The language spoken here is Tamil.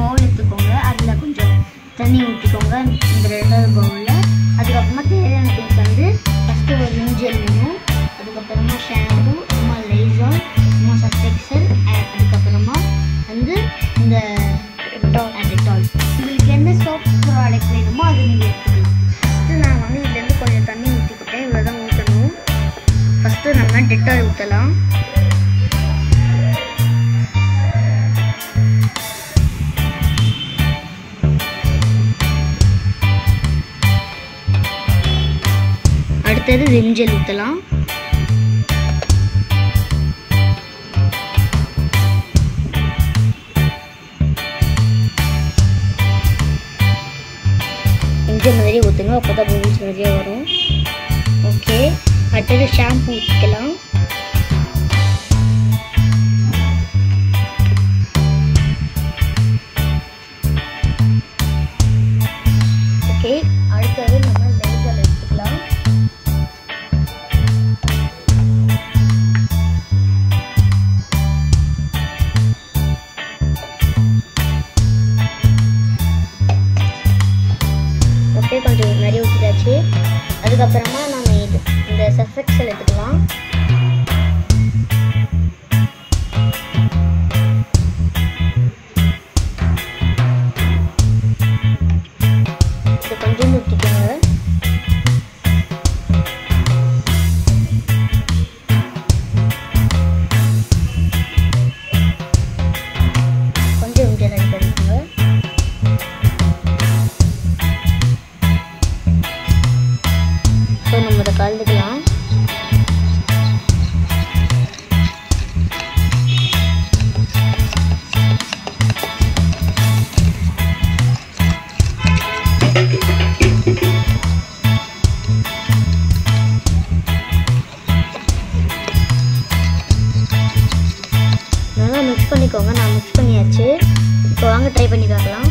பவுல் எடுத்துக்கோங்க அதில் கொஞ்சம் தண்ணி ஊற்றிக்கோங்க இந்த ரெண்டாவது பவுலில் அதுக்கப்புறமா தேவையான திங்ஸ் வந்து ஃபஸ்ட்டு ஒரு இன்ஜின் வேணும் அதுக்கப்புறமா ஷாம்பு அப்புறமா லைசால் அப்புறமா சர்ஃபெக்சல் அதுக்கப்புறமா வந்து இந்த டெட்டால் உங்களுக்கு எந்த சோப் ப்ராடக்ட் வேணுமோ அது நீங்கள் எடுத்துக்கலாம் ஃபஸ்ட்டு நான் வந்து இதுலேருந்து கொஞ்சம் தண்ணி ஊற்றிக்கிட்டேன் இவ்வளோ தான் ஊற்றணும் ஃபஸ்ட்டு நம்ம டெட்டால் ஊற்றலாம் அடுத்தது விம்ஜெல் ஊற்றலாம் விம்ஜெல் மாதிரி ஊற்றுங்க அப்போ தான் பபுள்ஸ் நிறைய வரும் ஓகே அடுத்தது ஷாம்பு ஊற்றிக்கலாம் ஓகே அடுத்தது நம்ம லேசர் எடுத்துக்கலாம் ஓகே கொஞ்சம் நிறைய ஊற்றிட்டாச்சு அதுக்கப்புறமா நம்ம இது இந்த சஃபெக்சல் எடுத்துக்கலாம் இது கொஞ்சம் ஊற்றிக்கோங்க கொஞ்சம் இங்கே ரெடி பண்ணிக்கோங்க ஸோ நம்ம இதை கலந்துக்கலாம் நல்லா மிக்ஸ் பண்ணிக்கோங்க நான் மிக்ஸ் பண்ணியாச்சு இப்போ வாங்க ட்ரை பண்ணி பார்க்கலாம்